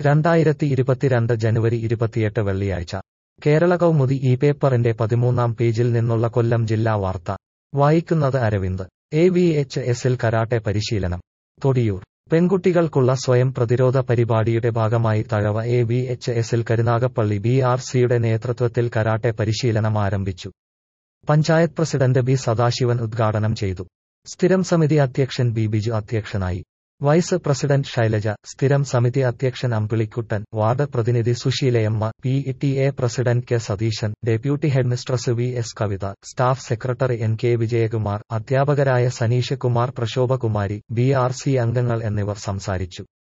രണ്ടായിരത്തി ഇരുപത്തിരണ്ട് ജനുവരി ഇരുപത്തിയെട്ട് വെള്ളിയാഴ്ച കേരള കൗമുദി ഈ പേപ്പറിന്റെ പതിമൂന്നാം പേജിൽ നിന്നുള്ള കൊല്ലം ജില്ലാ വാർത്ത വായിക്കുന്നത് അരവിന്ദ് എ വി എച്ച് എസിൽ കരാട്ടെ പരിശീലനം തൊടിയൂർ പെൺകുട്ടികൾക്കുള്ള സ്വയം പ്രതിരോധ പരിപാടിയുടെ ഭാഗമായി തഴവ എ വി എച്ച് എസിൽ കരുനാഗപ്പള്ളി ബി ആർ സിയുടെ നേതൃത്വത്തിൽ കരാട്ടെ പരിശീലനം ആരംഭിച്ചു പഞ്ചായത്ത് പ്രസിഡന്റ് ബി സദാശിവൻ ഉദ്ഘാടനം ചെയ്തു സ്ഥിരം സമിതി അധ്യക്ഷൻ ബി ബിജു അധ്യക്ഷനായി വൈസ് പ്രസിഡന്റ് ശൈലജ സ്ഥിരം സമിതി അധ്യക്ഷൻ അമ്പിളിക്കുട്ടൻ വാർഡ് പ്രതിനിധി Susheelayamma P T A president K Satheesan deputy headmistress V S Kavitha staff secretary N K Vijayakumar അധ്യാപകരായ Saneesh Kumar Prashobhakumari B R C അംഗങ്ങൾ എന്നിവർ സംസാരിച്ചു